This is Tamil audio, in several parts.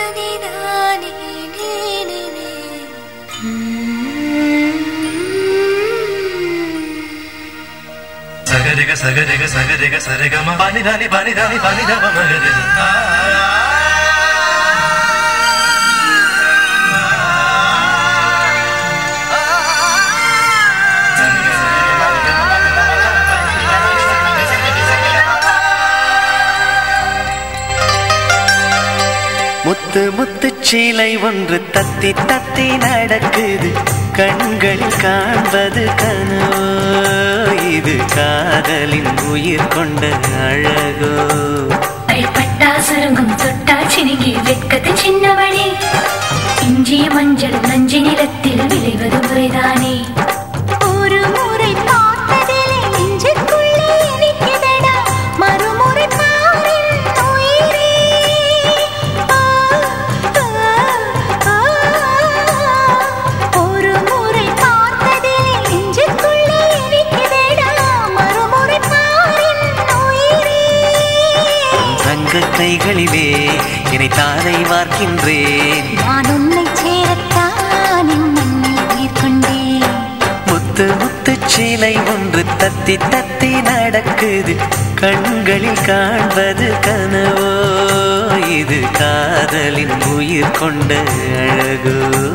நானே நீனே సగరిగ సగరిగ సగరిగ సరిగమ పని దని పని దని పని దమ మగరి முத்து முத்து சீலை ஒன்று தத்தி தத்தி நடக்குது கண்களில் காண்பது கனவோ இது காதலின் உயிர் கொண்ட அழகோ பயப்பட்டா சுருங்கும் தொட்டா சினுங்கி வெட்கத்து சின்னவனே இஞ்சிய மஞ்சள் நஞ்சி நிலத்தில் விளைவது முறைதானே ஒரு முறை பார்த்ததிலே நெஞ்சுக்குள்ளே இனிக்குதடா மறுமுறை பாரில் உயிரே ஆ, ஆ, ஆ. ஒரு முறை பார்த்ததிலே நெஞ்சுக்குள்ளே இனிக்குதடா மறுமுறை பாரில் உயிரே தங்க கைகளிலே என்னை தாரை வார்க்கின்றேன் நான் உன்னை சேரத்தான் மண்ணில் உயிர் கொண்டேன் முத்து முத்து சீலை ஒன்று தத்தி தத்தி நடக்குது கண்களில் காண்பது கனவோ இது காதலின் உயிர் கொண்ட அழகோ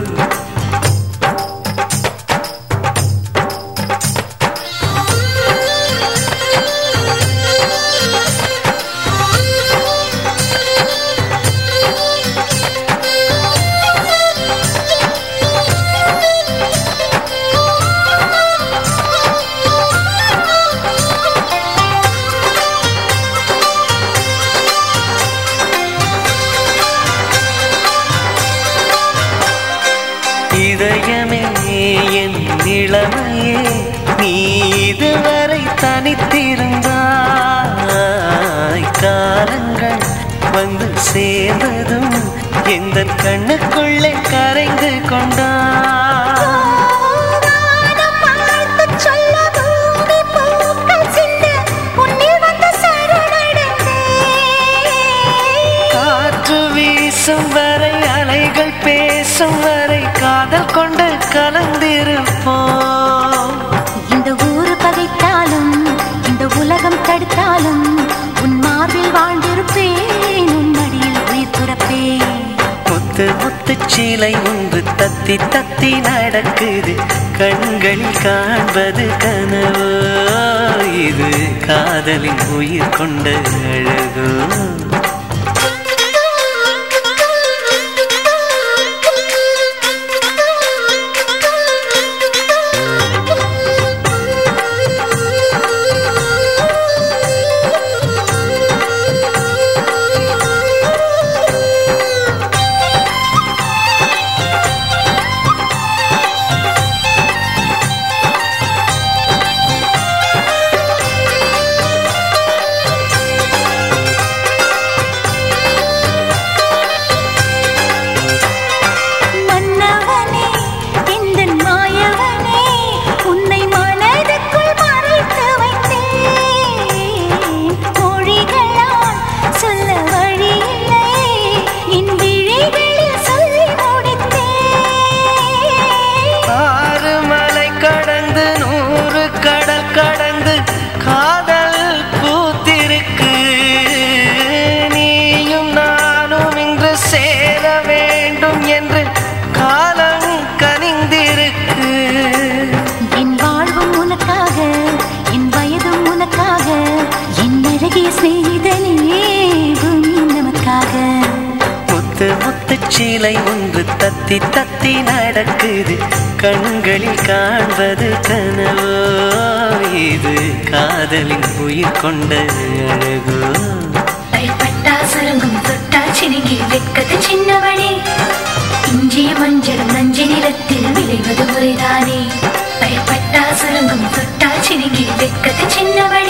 இதயமே என் இளமையே நீ இதுவரை தனித்திருந்தாய் காலங்கள் வந்து சேர்ந்ததும் எந்த கண்ணுக்குள்ளே கரைந்து கொண்டாய் வானம் பார்த்துச் சொல்ல பூமி பூக்கள் சிந்த உன்னில் வந்து சரணடைந்தேன் காற்று வீசும் வரை அலைகள் பேசும் வரை காதல் கொண்டு கலந்திருப்போம் இந்த ஊரு பகைத்தாலும் இந்த உலகம் தடுத்தாலும் உன் மார்பில் வாழ்ந்திருப்பேன் உன் மடியில் உயிர் துறப்பேன் முத்து முத்து சீலை ஒன்று தத்தி தத்தி நடக்குது கண்களில் காண்பது கனவோ இது காதலின் உயிர் கொண்ட அழகோ மன்னவனே எந்தன் மாயவனே உன்னை மனதுக்குள் மறைத்து வைத்தேன் மொழிகளால் சொல்ல வழியில்லை என் விழிகளில் சொல்லி முடித்தேன் ஆறு மலை கடந்து நூறு கடல் கடந்து காதல் பூத்திருக்கு நீயும் நானும் இன்று சேர வேண்டும் என்று காலம் கனிந்திருக்கு என் வாழ்வும் உனக்காக என் வயதும் உனக்காக என் அழகிய சிநேகிதனே பூமி நமக்காக முத்து முத்து சீலை ஒன்று தத்தி தத்தி நடக்குது கண்களில் காண்பது கனவோ இது காதலின் உயிர் கொண்ட அழகோ பயப்பட்டா சுருங்கும் தொட்டா சினுங்கி வெட்கத்து சின்னவனே இஞ்சிய மஞ்சளும் நஞ்சி நிலத்தில் விளைவது முறைதானே பயப்பட்டா சுருங்கும் தொட்டா சினுங்கி வெட்கத்து சின்னவனே